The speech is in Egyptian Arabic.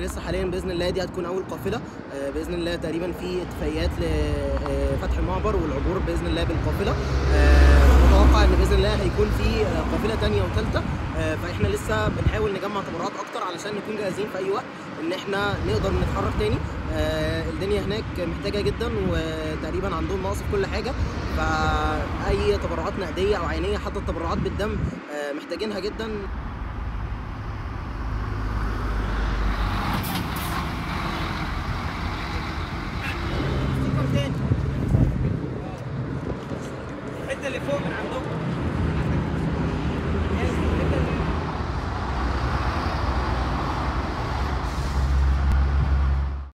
لسه حاليا باذن الله دي هتكون اول قافله آه، باذن الله تقريبا في اتفاقيات لفتح المعبر والعبور باذن الله بالقافله آه، متوقع ان باذن الله هيكون في آه، قافله تانية وثالثه فاحنا لسه بنحاول نجمع تبرعات اكتر علشان نكون جاهزين في اي وقت ان احنا نقدر نتحرك تاني آه، الدنيا هناك محتاجه جدا وتقريبا عندهم نقص في كل حاجه فاي تبرعات نقديه او عينيه حتى التبرعات بالدم آه، محتاجينها جدا